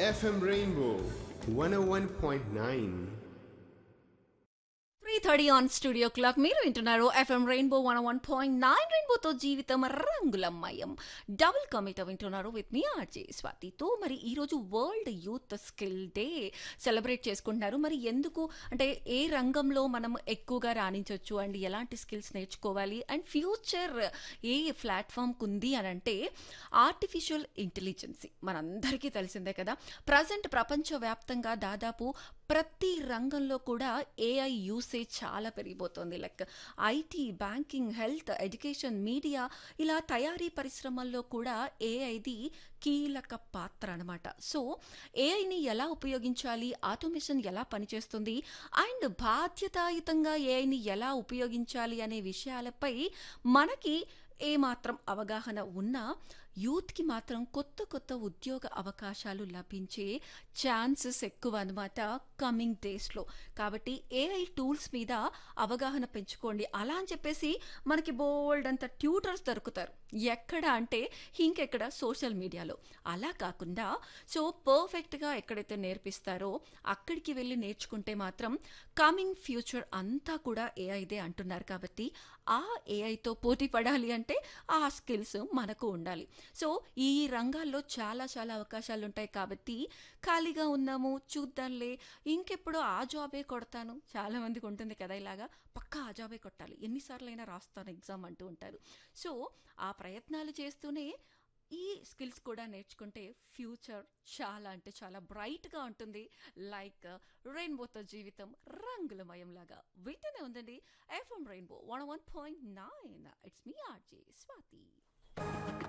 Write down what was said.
FM Rainbow 101.9. Three thirty on studio clock మీరు వింటున్నారు FM rainbow one one point nine రెయిన్బోతో జీవితం రంగులమయం డబుల్ కమిట వింటున్నారు విత్ మీ ఆర్జే స్వాతితో మరి ఈరోజు world youth skill day celebrate చేసుకుంటున్నారు మరి ఎందుకు అంటే ఏ రంగంలో మనం ఎక్కువగా రాణించవచ్చు అండ్ ఎలాంటి స్కిల్స్ నేర్చుకోవాలి అండ్ ఫ్యూచర్ ఏ ప్లాట్ఫామ్కి ఉంది అని అంటే ఆర్టిఫిషియల్ ఇంటెలిజెన్సీ మనందరికీ తెలిసిందే కదా ప్రజెంట్ ప్రపంచవ్యాప్తంగా దాదాపు ప్రతి రంగంలో కూడా ఏఐ యూసేజ్ చాలా పెరిగిపోతుంది like IT banking health education media ఇలా తయారీ పరిశ్రమల్లో కూడా ఏఐది కీలక పాత్ర అనమాట సో ఏఐని ఎలా ఉపయోగించాలి ఆటోమేషన్ ఎలా పనిచేస్తుంది అండ్ బాధ్యతాయుతంగా ఏఐని ఎలా ఉపయోగించాలి అనే విషయాలపై మనకి ఏమాత్రం అవగాహన ఉన్నా యూత్కి మాత్రం కొత్త కొత్త ఉద్యోగ అవకాశాలు లభించే ఛాన్సెస్ ఎక్కువ అనమాట కమింగ్ డేస్లో కాబట్టి ఏఐ టూల్స్ మీద అవగాహన పెంచుకోండి అలా అని చెప్పేసి మనకి బోల్డ్ అంత ట్యూటర్స్ దొరుకుతారు ఎక్కడ అంటే ఇంకెక్కడ సోషల్ మీడియాలో అలా కాకుండా సో పర్ఫెక్ట్గా ఎక్కడైతే నేర్పిస్తారో అక్కడికి వెళ్ళి నేర్చుకుంటే మాత్రం కమింగ్ ఫ్యూచర్ అంతా కూడా ఏఐదే అంటున్నారు కాబట్టి ఆ ఏఐతో పోటీ పడాలి అంటే ఆ స్కిల్స్ మనకు ఉండాలి సో ఈ రంగాల్లో చాలా చాలా అవకాశాలు ఉంటాయి కాబట్టి ఖాళీగా ఉన్నాము చూద్దాంలే ఇంకెప్పుడు ఆ జాబే కొడతాను చాలా మందికి ఉంటుంది కదా ఇలాగా పక్కా ఆ జాబే కొట్టాలి ఎన్నిసార్లు అయినా రాస్తాను ఎగ్జామ్ అంటూ ఉంటారు సో ఆ ప్రయత్నాలు చేస్తూనే ఈ స్కిల్స్ కూడా నేర్చుకుంటే ఫ్యూచర్ చాలా అంటే చాలా బ్రైట్గా ఉంటుంది లైక్ రెయిన్బోతో జీవితం రంగులమయంలాగా వింటూనే ఉందండి FM rainbow one one point nine it's me RJ Swathi